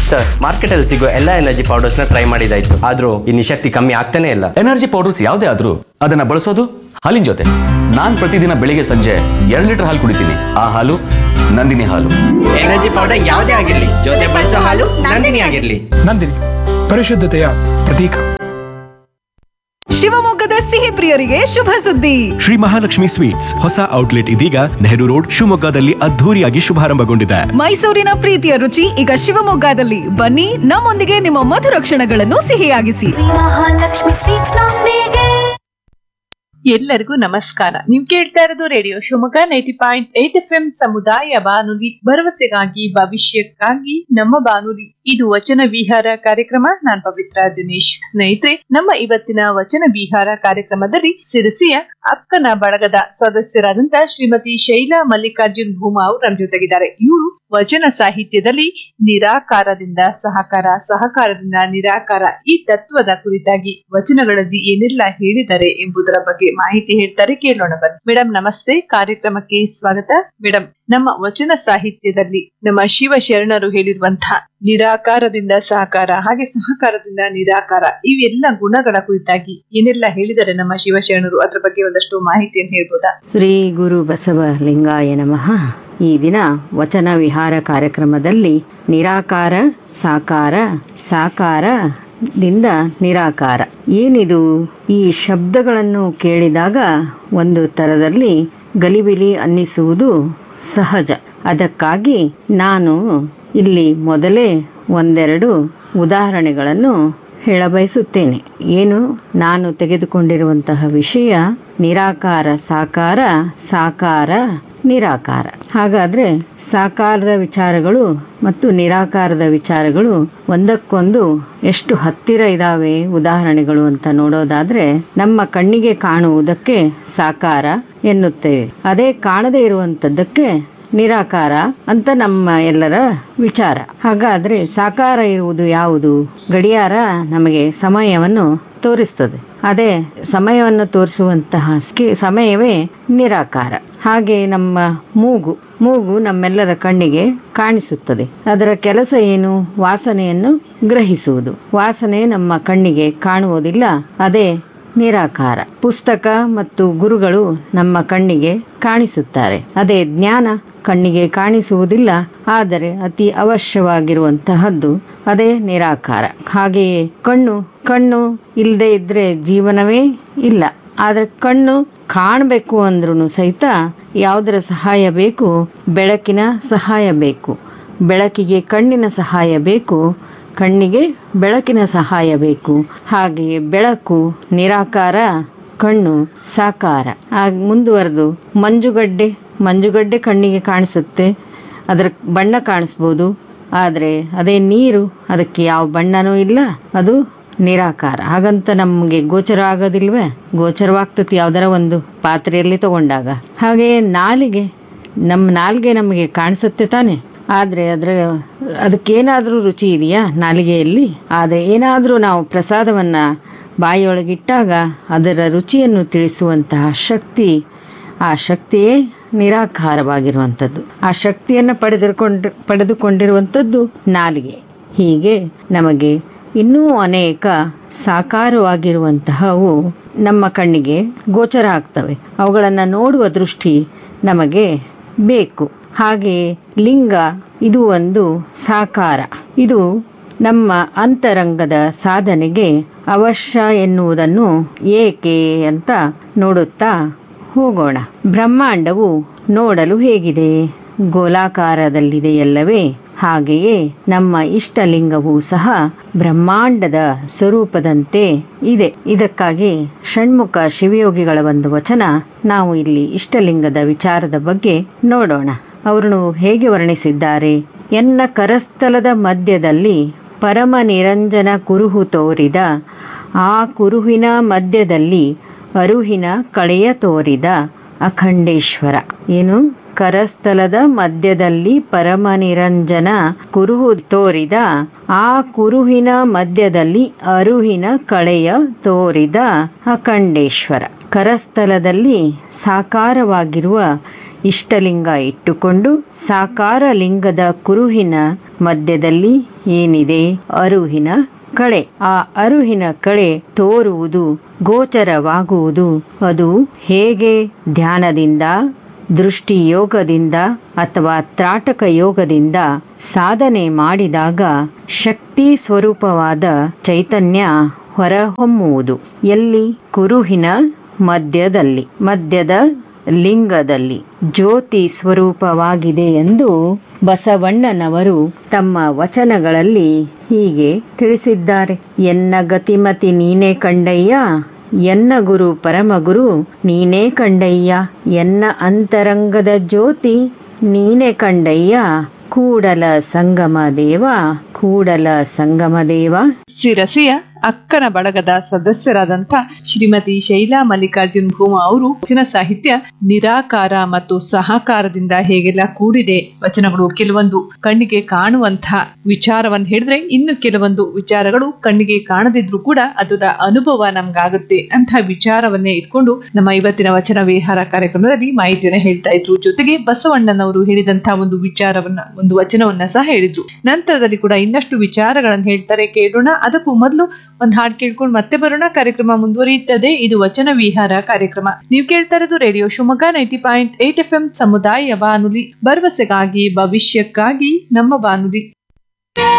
sir market ಅಲ್ಲಿ ಸಿಗೋ ಎಲ್ಲಾ ಎನರ್ಜಿ ಪೌಡರ್ಸ್ ನ ಟ್ರೈ ಮಾಡಿದಾಯ್ತು ಆದ್ರೂ ಈ ನಿಶಕ್ತಿ ಕಮ್ಮಿ ಆಗ್ತಾನೆ ಇಲ್ಲ ಎನರ್ಜಿ ಪೌಡರ್ಸ್ ಯಾವುದೇ ಆದ್ರೂ ಅದನ್ನ ಬಳಸೋದು ಹಾಲಿನ ಜೊತೆ ನಾನ್ ಪ್ರತಿದಿನ ಬೆಳಿಗ್ಗೆ ಸಂಜೆ ಎರಡು ಲೀಟರ್ ಹಾಲು ಕುಡಿತೀನಿ ಆ ಹಾಲು ನಂದಿನಿ ಹಾಲು ಎನರ್ಜಿ ಪೌಡರ್ ಯಾವುದೇ ಆಗಿರ್ಲಿ ಜೊತೆ ಬಳಸೋ ಹಾಲು ನಂದಿನಿ ಆಗಿರ್ಲಿ ನಂದಿನಿ ಪರಿಶುದ್ಧತೆಯ ಪ್ರತೀಕ ಶಿವಮೊಗ್ಗದ ಸಿಹಿ ಪ್ರಿಯರಿಗೆ ಶುಭ ಸುದ್ದಿ ಶ್ರೀ ಮಹಾಲಕ್ಷ್ಮಿ ಸ್ವೀಟ್ಸ್ ಹೊಸ ಔಟ್ಲೆಟ್ ಇದೀಗ ನೆಹರು ರೋಡ್ ಶಿವಮೊಗ್ಗದಲ್ಲಿ ಅದ್ಧೂರಿಯಾಗಿ ಶುಭಾರಂಭಗೊಂಡಿದೆ ಮೈಸೂರಿನ ಪ್ರೀತಿಯ ರುಚಿ ಈಗ ಶಿವಮೊಗ್ಗದಲ್ಲಿ ಬನ್ನಿ ನಮ್ಮೊಂದಿಗೆ ನಿಮ್ಮ ಮಧುರ ಕ್ಷಣಗಳನ್ನು ಸಿಹಿಯಾಗಿಸಿ ಮಹಾಲಕ್ಷ್ಮಿ ಸ್ವೀಟ್ಸ್ ನೊಂದಿಗೆ ಎಲ್ಲರಿಗೂ ನಮಸ್ಕಾರ ನೀವು ಕೇಳ್ತಾ ಇರೋದು radio Shivamogga ninety point eight F M ಸಮುದಾಯ ಬಾನುಲಿ ಭರವಸೆಗಾಗಿ ಭವಿಷ್ಯಕ್ಕಾಗಿ ನಮ್ಮ ಬಾನುಲಿ ಇದು ವಚನ ವಿಹಾರ ಕಾರ್ಯಕ್ರಮ ನಾನ್ ಪವಿತ್ರ ದಿನೇಶ್ ಸ್ನೇಹಿತರೆ ನಮ್ಮ ಇವತ್ತಿನ ವಚನ ವಿಹಾರ ಕಾರ್ಯಕ್ರಮದಲ್ಲಿ ಸಿರಸಿಯ ಅಕ್ಕನ ಬಳಗದ ಸದಸ್ಯರಾದಂತ ಶ್ರೀಮತಿ ಶೈಲಾ ಮಲ್ಲಿಕಾರ್ಜುನ್ ಭೂಮಾ ಅವರು ನಮ್ಮ ಜೊತೆಗಿದ್ದಾರೆ ಇವರು ವಚನ ಸಾಹಿತ್ಯದಲ್ಲಿ ನಿರಾಕಾರದಿಂದ ಸಹಕಾರ ಸಹಕಾರದಿಂದ ನಿರಾಕಾರ ಈ ತತ್ವದ ಕುರಿತಾಗಿ ವಚನಗಳಲ್ಲಿ ಏನೆಲ್ಲ ಹೇಳಿದ್ದಾರೆ ಎಂಬುದರ ಬಗ್ಗೆ ಮಾಹಿತಿ ಹೇಳ್ತಾರೆ ಕೇಳೋಣ ಬನ್ನಿ ಮೇಡಮ್ ನಮಸ್ತೆ ಕಾರ್ಯಕ್ರಮಕ್ಕೆ ಸ್ವಾಗತ ಮೇಡಮ್ ನಮ್ಮ ವಚನ ಸಾಹಿತ್ಯದಲ್ಲಿ ನಮ್ಮ ಶಿವ ಶರಣರು ಹೇಳಿರುವಂತಹ ನಿರಾಕಾರದಿಂದ ಸಹಕಾರ ಹಾಗೆ ಸಹಕಾರದಿಂದ ನಿರಾಕಾರ ಇವೆಲ್ಲ ಗುಣಗಳ ಕುರಿತಾಗಿ ಏನೆಲ್ಲ ಹೇಳಿದ್ದಾರೆ ನಮ್ಮ ಶಿವಶರಣರು ಅದ್ರ ಬಗ್ಗೆ ಒಂದಷ್ಟು ಮಾಹಿತಿಯನ್ನು ಹೇಳ್ಬೋದಾ ಶ್ರೀ ಗುರು ಬಸವ ಲಿಂಗಾಯ ನಮಃ ಈ ದಿನ ವಚನ ವಿಹಾರ ಕಾರ್ಯಕ್ರಮದಲ್ಲಿ ನಿರಾಕಾರ ಸಾಕಾರ ಸಾಕಾರದಿಂದ ನಿರಾಕಾರ ಏನಿದು ಈ ಶಬ್ದಗಳನ್ನು ಕೇಳಿದಾಗ ಒಂದು ತರದಲ್ಲಿ ಗಲಿಬಿಲಿ ಅನ್ನಿಸುವುದು ಸಹಜ ಅದಕ್ಕಾಗಿ ನಾನು ಇಲ್ಲಿ ಮೊದಲೇ ಒಂದೆರಡು ಉದಾಹರಣೆಗಳನ್ನು ಹೇಳಬಯಸುತ್ತೇನೆ ಏನು ನಾನು ತೆಗೆದುಕೊಂಡಿರುವಂತಹ ವಿಷಯ ನಿರಾಕಾರ ಸಾಕಾರ ಸಾಕಾರ ನಿರಾಕಾರ ಹಾಗಾದ್ರೆ ಸಾಕಾರದ ವಿಚಾರಗಳು ಮತ್ತು ನಿರಾಕಾರದ ವಿಚಾರಗಳು ಒಂದಕ್ಕೊಂದು ಎಷ್ಟು ಹತ್ತಿರ ಇದಾವೆ ಉದಾಹರಣೆಗಳು ಅಂತ ನೋಡೋದಾದ್ರೆ ನಮ್ಮ ಕಣ್ಣಿಗೆ ಕಾಣುವುದಕ್ಕೆ ಸಾಕಾರ ಎನ್ನುತ್ತೇವೆ ಅದೇ ಕಾಣದೇ ಇರುವಂತದ್ದಕ್ಕೆ ನಿರಾಕಾರ ಅಂತ ನಮ್ಮ ಎಲ್ಲರ ವಿಚಾರ ಹಾಗಾದ್ರೆ ಸಾಕಾರ ಇರುವುದು ಯಾವುದು ಗಡಿಯಾರ ನಮಗೆ ಸಮಯವನ್ನು ತೋರಿಸ್ತದೆ ಅದೇ ಸಮಯವನ್ನು ತೋರಿಸುವಂತಹ ಸ್ಕಿ- ಸಮಯವೇ ನಿರಾಕಾರ ಹಾಗೆ ನಮ್ಮ ಮೂಗು ಮೂಗು ನಮ್ಮೆಲ್ಲರ ಕಣ್ಣಿಗೆ ಕಾಣಿಸುತ್ತದೆ ಅದರ ಕೆಲಸ ಏನು ವಾಸನೆಯನ್ನು ಗ್ರಹಿಸುವುದು ವಾಸನೆ ನಮ್ಮ ಕಣ್ಣಿಗೆ ಕಾಣುವುದಿಲ್ಲ ಅದೇ ನಿರಾಕಾರ ಪುಸ್ತಕ ಮತ್ತು ಗುರುಗಳು ನಮ್ಮ ಕಣ್ಣಿಗೆ ಕಾಣಿಸುತ್ತಾರೆ ಅದೇ ಜ್ಞಾನ ಕಣ್ಣಿಗೆ ಕಾಣಿಸುವುದಿಲ್ಲ ಆದರೆ ಅತಿ ಅವಶ್ಯವಾಗಿರುವಂತಹದ್ದು ಅದೇ ನಿರಾಕಾರ ಹಾಗೆಯೇ ಕಣ್ಣು ಕಣ್ಣು ಇಲ್ಲದೆ ಇದ್ರೆ ಜೀವನವೇ ಇಲ್ಲ ಆದ್ರೆ ಕಣ್ಣು ಕಾಣಬೇಕು ಅಂದ್ರೂ ಸಹಿತ ಯಾವುದರ ಸಹಾಯ ಬೇಕು ಬೆಳಕಿನ ಸಹಾಯ ಬೇಕು ಬೆಳಕಿಗೆ ಕಣ್ಣಿನ ಸಹಾಯ ಬೇಕು ಕಣ್ಣಿಗೆ ಬೆಳಕಿನ ಸಹಾಯ ಬೇಕು ಹಾಗೆಯೇ ಬೆಳಕು ನಿರಾಕಾರ ಕಣ್ಣು ಸಾಕಾರ ಆಗ ಮುಂದುವರೆದು ಮಂಜುಗಡ್ಡೆ ಮಂಜುಗಡ್ಡೆ ಕಣ್ಣಿಗೆ ಕಾಣಿಸುತ್ತೆ ಅದರ ಬಣ್ಣ ಕಾಣಿಸ್ಬೋದು ಆದರೆ ಅದೇ ನೀರು ಅದಕ್ಕೆ ಯಾವ ಬಣ್ಣನೂ ಇಲ್ಲ ಅದು ನಿರಾಕಾರ ಹಾಗಂತ ನಮಗೆ ಗೋಚರ ಆಗೋದಿಲ್ವೇ ಗೋಚರವಾಗ್ತತಿ ಯಾವ್ದಾರ ಒಂದು ಪಾತ್ರೆಯಲ್ಲಿ ತಗೊಂಡಾಗ ಹಾಗೆಯೇ ನಾಲಿಗೆ ನಮ್ಮ ನಾಲಿಗೆ ನಮಗೆ ಕಾಣಿಸುತ್ತೆ ತಾನೆ ಆದರೆ ಅದರ ಅದಕ್ಕೇನಾದರೂ ರುಚಿ ಇದೆಯಾ ನಾಲಿಗೆಯಲ್ಲಿ ಆದರೆ ಏನಾದರೂ ನಾವು ಪ್ರಸಾದವನ್ನ ಬಾಯಿಯೊಳಗಿಟ್ಟಾಗ ಅದರ ರುಚಿಯನ್ನು ತಿಳಿಸುವಂತಹ ಶಕ್ತಿ ಆ ಶಕ್ತಿಯೇ ನಿರಾಕಾರವಾಗಿರುವಂಥದ್ದು ಆ ಶಕ್ತಿಯನ್ನು ಪಡೆದುಕೊಂಡು ಪಡೆದುಕೊಂಡಿರುವಂಥದ್ದು ನಾಲಿಗೆ ಹೀಗೆ ನಮಗೆ ಇನ್ನೂ ಅನೇಕ ಸಾಕಾರವಾಗಿರುವಂತಹವು ನಮ್ಮ ಕಣ್ಣಿಗೆ ಗೋಚರ ಆಗ್ತವೆ ಅವುಗಳನ್ನು ನೋಡುವ ದೃಷ್ಟಿ ನಮಗೆ ಬೇಕು ಹಾಗೆ ಲಿಂಗ ಇದು ಒಂದು ಸಾಕಾರ ಇದು ನಮ್ಮ ಅಂತರಂಗದ ಸಾಧನೆಗೆ ಅವಶ್ಯ ಎನ್ನುವುದನ್ನು ಏಕೆ ಅಂತ ನೋಡುತ್ತಾ ಹೋಗೋಣ ಬ್ರಹ್ಮಾಂಡವು ನೋಡಲು ಹೇಗಿದೆ ಗೋಲಾಕಾರದಲ್ಲಿದೆಯಲ್ಲವೇ ಹಾಗೆಯೇ ನಮ್ಮ ಇಷ್ಟಲಿಂಗವೂ ಸಹ ಬ್ರಹ್ಮಾಂಡದ ಸ್ವರೂಪದಂತೆ ಇದೆ ಇದಕ್ಕಾಗಿ ಷಣ್ಮುಖ ಶಿವಯೋಗಿಗಳ ಒಂದು ವಚನ ನಾವು ಇಲ್ಲಿ ಇಷ್ಟಲಿಂಗದ ವಿಚಾರದ ಬಗ್ಗೆ ನೋಡೋಣ ಅವರು ಹೇಗೆ ವರ್ಣಿಸಿದ್ದಾರೆ ಎನ್ನ ಕರಸ್ಥಲದ ಮಧ್ಯದಲ್ಲಿ ಪರಮ ನಿರಂಜನ ಕುರುಹು ತೋರಿದ ಆ ಕುರುಹಿನ ಮಧ್ಯದಲ್ಲಿ ಅರುಹಿನ ಕಳೆಯ ತೋರಿದ ಅಖಂಡೇಶ್ವರ ಏನು ಕರಸ್ಥಲದ ಮಧ್ಯದಲ್ಲಿ ಪರಮ ನಿರಂಜನ ಕುರುಹು ತೋರಿದ ಆ ಕುರುಹಿನ ಮಧ್ಯದಲ್ಲಿ ಅರುಹಿನ ಕಳೆಯ ತೋರಿದ ಅಖಂಡೇಶ್ವರ ಕರಸ್ಥಲದಲ್ಲಿ ಸಾಕಾರವಾಗಿರುವ ಇಷ್ಟಲಿಂಗ ಇಟ್ಟುಕೊಂಡು ಸಾಕಾರ ಲಿಂಗದ ಕುರುಹಿನ ಮಧ್ಯದಲ್ಲಿ ಏನಿದೆ ಅರುಹಿನ ಕಳೆ ಆ ಅರುಹಿನ ಕಳೆ ತೋರುವುದು ಗೋಚರವಾಗುವುದು ಅದು ಹೇಗೆ ಧ್ಯಾನದಿಂದ ದೃಷ್ಟಿ ಯೋಗದಿಂದ ಅಥವಾ ತ್ರಾಟಕ ಯೋಗದಿಂದ ಸಾಧನೆ ಮಾಡಿದಾಗ ಶಕ್ತಿ ಸ್ವರೂಪವಾದ ಚೈತನ್ಯ ಹೊರಹೊಮ್ಮುವುದು ಎಲ್ಲಿ ಕುರುಹಿನ ಮಧ್ಯದಲ್ಲಿ ಮಧ್ಯದ ಲಿಂಗದಲ್ಲಿ ಜ್ಯೋತಿ ಸ್ವರೂಪವಾಗಿದೆ ಎಂದು ಬಸವಣ್ಣನವರು ತಮ್ಮ ವಚನಗಳಲ್ಲಿ ಹೀಗೆ ತಿಳಿಸಿದ್ದಾರೆ ಎನ್ನ ಗತಿಮತಿ ನೀನೇ ಕಂಡಯ್ಯ ಎನ್ನ ಗುರು ಪರಮಗುರು ನೀನೇ ಕಂಡಯ್ಯ ಎನ್ನ ಅಂತರಂಗದ ಜ್ಯೋತಿ ನೀನೇ ಕಂಡಯ್ಯ ಕೂಡಲ ಸಂಗಮ ದೇವ ಕೂಡಲ ಸಂಗಮ ದೇವ ಸಿರಸಿಯ ಅಕ್ಕನ ಬಳಗದ ಸದಸ್ಯರಾದಂಥ ಶ್ರೀಮತಿ ಶೈಲಾ ಮಲ್ಲಿಕಾರ್ಜುನ್ ಭೂಮಾ ಅವರು ವಚನ ಸಾಹಿತ್ಯ ನಿರಾಕಾರ ಮತ್ತು ಸಹಕಾರದಿಂದ ಹೇಗೆಲ್ಲ ಕೂಡಿದೆ ವಚನಗಳು ಕೆಲವೊಂದು ಕಣ್ಣಿಗೆ ಕಾಣುವಂತಹ ವಿಚಾರವನ್ನು ಹೇಳಿದ್ರೆ ಇನ್ನು ಕೆಲವೊಂದು ವಿಚಾರಗಳು ಕಣ್ಣಿಗೆ ಕಾಣದಿದ್ರು ಕೂಡ ಅದರ ಅನುಭವ ನಮ್ಗಾಗುತ್ತೆ ಅಂತ ವಿಚಾರವನ್ನೇ ಇಟ್ಕೊಂಡು ನಮ್ಮ ಇವತ್ತಿನ ವಚನ ವಿಹಾರ ಕಾರ್ಯಕ್ರಮದಲ್ಲಿ ಮಾಹಿತಿಯನ್ನ ಹೇಳ್ತಾ ಇದ್ರು ಜೊತೆಗೆ ಬಸವಣ್ಣನವರು ಹೇಳಿದಂತಹ ಒಂದು ವಿಚಾರವನ್ನ ಒಂದು ವಚನವನ್ನ ಸಹ ಹೇಳಿದ್ರು ನಂತರದಲ್ಲಿ ಕೂಡ ಇನ್ನಷ್ಟು ವಿಚಾರಗಳನ್ನು ಹೇಳ್ತಾರೆ ಕೇಳೋಣ ಅದಕ್ಕೂ ಮೊದಲು ಒಂದ್ ಹಾಡ್ ಕೇಳ್ಕೊಂಡು ಮತ್ತೆ ಬರೋಣ ಕಾರ್ಯಕ್ರಮ ಮುಂದುವರಿಯುತ್ತದೆ ಇದು ವಚನ ವಿಹಾರ ಕಾರ್ಯಕ್ರಮ ನೀವು ಕೇಳ್ತಾ ಇರೋದು radio Shivamogga ninety point eight F M ಸಮುದಾಯ ಬಾನುಲಿ ಭರವಸೆಗಾಗಿ ಭವಿಷ್ಯಕ್ಕಾಗಿ ನಮ್ಮ ಬಾನುಲಿ